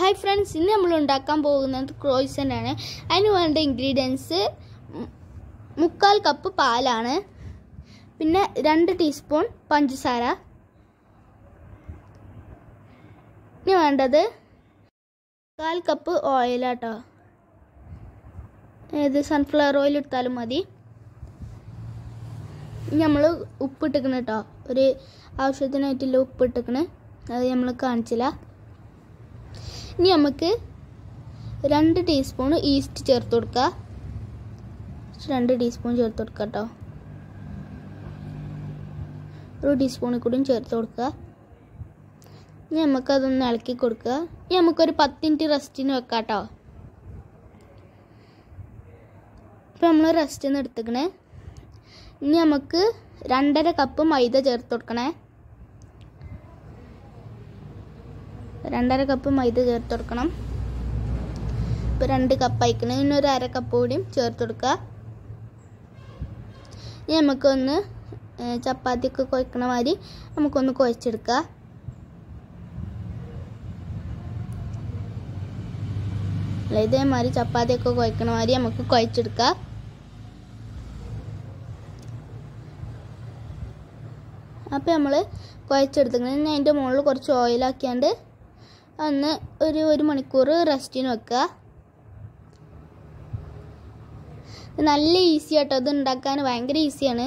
hi friends ഇന്ന് നമ്മൾ ഉണ്ടാക്കാൻ പോകുന്നത് ക്രോയിസൻ്റ് ആണ് അതിന് വേണ്ട ഇൻഗ്രീഡിയൻസ് മുക്കാൽ കപ്പ് പാലാണ് പിന്നെ രണ്ട് ടീസ്പൂൺ പഞ്ചസാര ഇനി വേണ്ടത് കാൽ കപ്പ് ഓയിലാട്ടോ ഏത് സൺഫ്ലവർ ഓയിൽ എടുത്താലും മതി നമ്മൾ ഉപ്പിട്ടിക്കണ കേട്ടോ ഒരു ആവശ്യത്തിനായിട്ടുള്ള ഉപ്പിട്ടിക്കണ് അത് നമ്മൾ കാണിച്ചില്ല ഇനി നമുക്ക് രണ്ട് ടീസ്പൂൺ ഈസ്റ്റ് ചേർത്ത് കൊടുക്കുക രണ്ട് ടീസ്പൂൺ ചേർത്ത് കൊടുക്കുക കേട്ടോ ഒരു ടീസ്പൂണിൽ കൂടിയും ചേർത്ത് കൊടുക്കുക ഇനി നമുക്കതൊന്ന് ഇളക്കി കൊടുക്കുക ഇനി നമുക്കൊരു പത്ത് മിനിറ്റ് റെസ്റ്റിന് വെക്കാം കേട്ടോ ഇപ്പം നമ്മൾ റെസ്റ്റിന് എടുത്തേക്കണേ ഇനി നമുക്ക് രണ്ടര കപ്പ് മൈദ ചേർത്ത് കൊടുക്കണേ രണ്ടര കപ്പ് മൈദ ചേർത്ത് കൊടുക്കണം ഇപ്പോൾ രണ്ട് കപ്പ് അയക്കണം ഇനി ഒരു അര കപ്പ് കൂടിയും ചേർത്ത് കൊടുക്കുക ഇനി നമുക്കൊന്ന് ചപ്പാത്തിയൊക്കെ കുഴക്കണ മാതിരി നമുക്കൊന്ന് കുഴച്ചെടുക്കുക അല്ല ഇതേമാതിരി ചപ്പാത്തിയൊക്കെ കുഴക്കണ മാതിരി നമുക്ക് കുഴച്ചെടുക്കാം അപ്പോൾ നമ്മൾ കുഴച്ചെടുത്തിങ്ങനെ ഇനി അതിൻ്റെ മുകളിൽ കുറച്ച് ഓയിലാക്കിയാണ്ട് ഒന്ന് ഒരു ഒരു മണിക്കൂർ റെസ്റ്റിന് വെക്കുക നല്ല ഈസി ആട്ടോ ഇത് ഉണ്ടാക്കാൻ ഭയങ്കര ഈസിയാണ്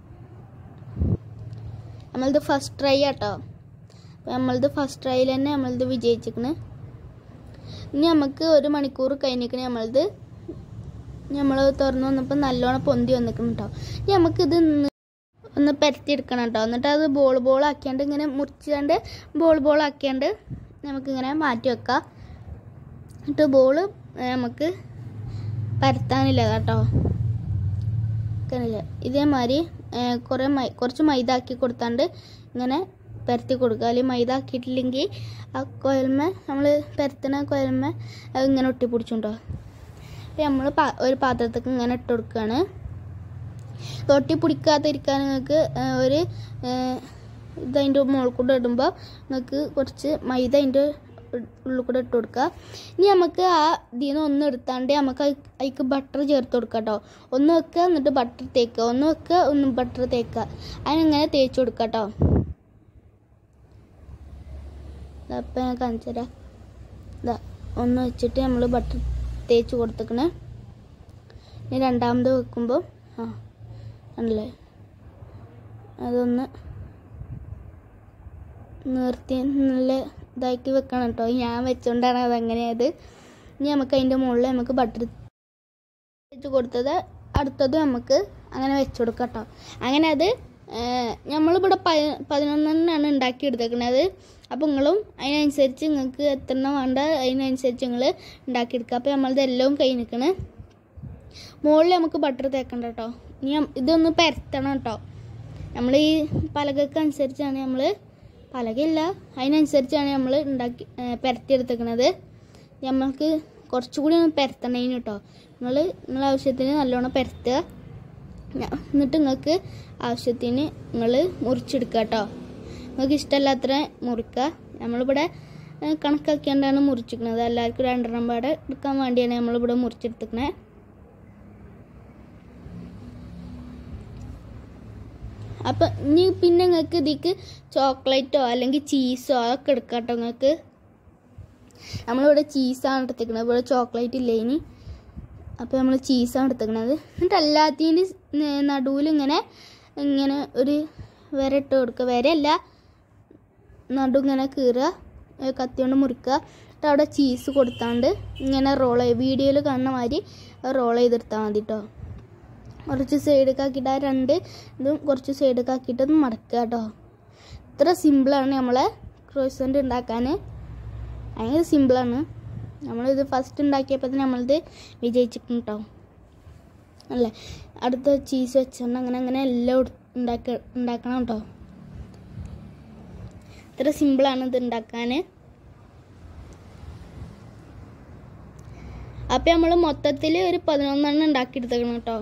നമ്മളിത് ഫസ്റ്റ് ട്രൈ ആട്ടോ അപ്പോൾ നമ്മളിത് ഫസ്റ്റ് ട്രൈയിൽ തന്നെ നമ്മളിത് വിജയിച്ചിക്കണ് ഇനി നമുക്ക് ഒരു മണിക്കൂർ കഴിഞ്ഞിക്കണേ നമ്മളിത് നമ്മൾ തുറന്ന് വന്നപ്പോൾ നല്ലോണം പൊന്തി വന്നിക്കണം കേട്ടോ ഇനി നമുക്കിത് ഒന്ന് പരത്തിയെടുക്കണം കേട്ടോ എന്നിട്ട് അത് ബോൾ ബോൾ ആക്കിയാണ്ട് ഇങ്ങനെ മുറിച്ചാണ്ട് ബോൾ ബോൾ ആക്കിയാണ്ട് നമുക്കിങ്ങനെ മാറ്റി വെക്കാം എന്നിട്ട് ബോൾ നമുക്ക് പരത്താനില്ല കേട്ടോ ഇതേമാതിരി കുറേ മൈ കുറച്ച് മൈദ ആക്കി കൊടുത്താണ്ട് ഇങ്ങനെ പരത്തി കൊടുക്കുക അല്ലെങ്കിൽ മൈദ ആക്കിയിട്ടില്ലെങ്കിൽ ആ കോയൽമ നമ്മൾ പരത്തണ കോയൽമ അത് ഇങ്ങനെ ഒട്ടിപ്പിടിച്ചുണ്ടോ നമ്മൾ ഒരു പാത്രത്തേക്ക് ഇങ്ങനെ ഇട്ട് കൊടുക്കുകയാണ് തൊട്ടി പിടിക്കാതിരിക്കാൻ നിങ്ങൾക്ക് ഒരു ഇതതിൻ്റെ മുകളിൽ കൂടെ ഇടുമ്പോൾ നിങ്ങൾക്ക് കുറച്ച് മൈദ അതിൻ്റെ ഉള്ളിൽ കൂടെ ഇട്ട് കൊടുക്കുക ഇനി നമുക്ക് ആ ഇതിൽ നിന്ന് ഒന്ന് എടുത്താണ്ട് നമുക്ക് അതിക്ക് ബട്ടർ ചേർത്ത് കൊടുക്കുക കേട്ടോ ഒന്ന് വെക്കുക എന്നിട്ട് ബട്ടർ തേക്കുക ഒന്ന് വെക്കുക ഒന്ന് ബട്ടർ തേക്കുക അതിനിങ്ങനെ തേച്ച് കൊടുക്കുക കേട്ടോ അപ്പം ഞാൻ കാണിച്ചു തരാം ഇതാ ഒന്ന് വെച്ചിട്ട് നമ്മൾ ബട്ടർ തേച്ച് കൊടുത്തേക്കണേ ഇനി രണ്ടാമത് വെക്കുമ്പോൾ ആ ആണല്ലേ അതൊന്ന് നിർത്തി നല്ല ഇതാക്കി വെക്കണം കേട്ടോ ഞാൻ വെച്ചുകൊണ്ടാണ് അതങ്ങനെയത് ഇനി നമുക്ക് അതിൻ്റെ മുകളിൽ നമുക്ക് ബട്ടർ വെച്ച് കൊടുത്തത് അടുത്തത് നമുക്ക് അങ്ങനെ വെച്ച് കൊടുക്കാം കേട്ടോ അങ്ങനെ അത് നമ്മളിവിടെ പ പതിനൊന്നെണ്ണാണ് ഉണ്ടാക്കി എടുത്തേക്കുന്നത് അപ്പോൾ നിങ്ങളും അതിനനുസരിച്ച് നിങ്ങൾക്ക് എത്ര എണ്ണം വേണ്ട അതിനനുസരിച്ച് നിങ്ങൾ ഉണ്ടാക്കിയെടുക്കുക അപ്പോൾ നമ്മളത് എല്ലാം കൈ നിൽക്കണേ മുകളിൽ നമുക്ക് ബട്ടർ തേക്കണ്ട കേട്ടോ ഇനി ഇതൊന്ന് പരത്തണം കേട്ടോ നമ്മൾ ഈ പലകക്ക് അനുസരിച്ചാണ് നമ്മൾ പലകയില്ല അതിനനുസരിച്ചാണ് നമ്മൾ ഉണ്ടാക്കി പരത്തിയെടുത്തേക്കണത് നമ്മൾക്ക് കുറച്ചുകൂടി ഒന്ന് പരത്തണേന് കേട്ടോ നിങ്ങൾ നിങ്ങളെ ആവശ്യത്തിന് നല്ലോണം പരത്തുക എന്നിട്ട് നിങ്ങൾക്ക് ആവശ്യത്തിന് നിങ്ങൾ മുറിച്ചെടുക്കുക കേട്ടോ നിങ്ങൾക്ക് ഇഷ്ടമല്ലാത്ര മുറിക്കുക നമ്മളിവിടെ കണക്കാക്കിയാണ്ടാണ് മുറിച്ചിരിക്കുന്നത് എല്ലാവർക്കും രണ്ടെണ്ണം പാടെ എടുക്കാൻ വേണ്ടിയാണ് നമ്മളിവിടെ മുറിച്ചെടുത്തിരിക്കണേ അപ്പം ഇനി പിന്നെ നിങ്ങൾക്ക് ഇതിക്ക് ചോക്ലേറ്റോ അല്ലെങ്കിൽ ചീസോ അതൊക്കെ എടുക്കാം കേട്ടോ നിങ്ങൾക്ക് നമ്മളിവിടെ ചീസാണ് എടുത്തിരിക്കുന്നത് ഇവിടെ ചോക്ലേറ്റ് ഇല്ല ഇനി അപ്പോൾ നമ്മൾ ചീസാണ് എടുത്തിരിക്കുന്നത് എന്നിട്ട് എല്ലാത്തിനും നടുവിൽ ഇങ്ങനെ ഇങ്ങനെ ഒരു വര ഇട്ട് കൊടുക്കുക വരയല്ല നടു ഇങ്ങനെ കീറുക കത്തി കൊണ്ട് മുറിക്കുക എന്നിട്ട് അവിടെ ചീസ് കൊടുത്താണ്ട് ഇങ്ങനെ റോൾ ചെയ്ത് വീഡിയോയിൽ കാണുന്ന മാതിരി റോൾ ചെയ്തെടുത്താൽ മതി കേട്ടോ കുറച്ച് സൈഡൊക്കെ ആക്കിയിട്ട് ആ രണ്ട് ഇതും കുറച്ച് സൈഡൊക്കെ ആക്കിയിട്ട് ഒന്ന് മടക്കുക കേട്ടോ ഇത്ര സിമ്പിളാണ് നമ്മളെ ക്രോസൻ്റ് ഉണ്ടാക്കാൻ ഭയങ്കര സിമ്പിളാണ് നമ്മളിത് ഫസ്റ്റ് ഉണ്ടാക്കിയപ്പോൾ തന്നെ നമ്മളിത് വിജയിച്ചിട്ടുണ്ട് കേട്ടോ അല്ലേ അടുത്ത ചീസ് വെച്ചുകൊണ്ട് അങ്ങനെ അങ്ങനെ എല്ലാം ഉണ്ടാക്കി ഉണ്ടാക്കണം കേട്ടോ ഇത്ര സിമ്പിളാണ് ഇത് ഉണ്ടാക്കാൻ അപ്പം നമ്മൾ മൊത്തത്തിൽ ഒരു പതിനൊന്നെണ്ണം ഉണ്ടാക്കിയെടുത്തേക്കണം കേട്ടോ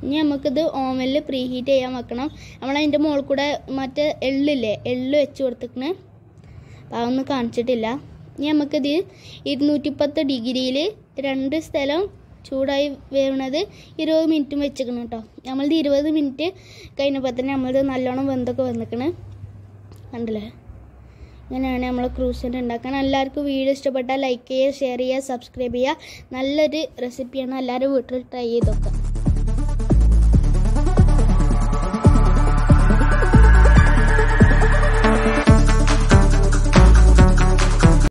ഇനി നമുക്കിത് ഓവനിൽ പ്രീ ഹീറ്റ് ചെയ്യാൻ വെക്കണം നമ്മളതിൻ്റെ മുകളിൽ കൂടെ മറ്റേ എള്ളില്ലേ എള്ള് വെച്ച് കൊടുത്തിക്കണ് അപ്പോൾ അതൊന്നും കാണിച്ചിട്ടില്ല ഇനി നമുക്കിത് ഇരുന്നൂറ്റിപ്പത്ത് ഡിഗ്രിയിൽ രണ്ട് സ്ഥലം ചൂടായി വേവണത് ഇരുപത് മിനിറ്റും വെച്ചിക്കണം കേട്ടോ നമ്മളിത് ഇരുപത് മിനിറ്റ് കഴിഞ്ഞപ്പോൾ തന്നെ നമ്മളിത് നല്ലോണം വെന്തൊക്കെ വന്നിക്കണ് കണ്ടില്ലേ ഇങ്ങനെയാണ് നമ്മൾ ക്രൂസിൻ്റെ ഉണ്ടാക്കണം എല്ലാവർക്കും വീഡിയോ ഇഷ്ടപ്പെട്ടാൽ ലൈക്ക് ചെയ്യുക ഷെയർ ചെയ്യുക സബ്സ്ക്രൈബ് ചെയ്യുക നല്ലൊരു റെസിപ്പിയാണ് എല്ലാവരും വീട്ടിൽ ട്രൈ ചെയ്ത് നോക്കുക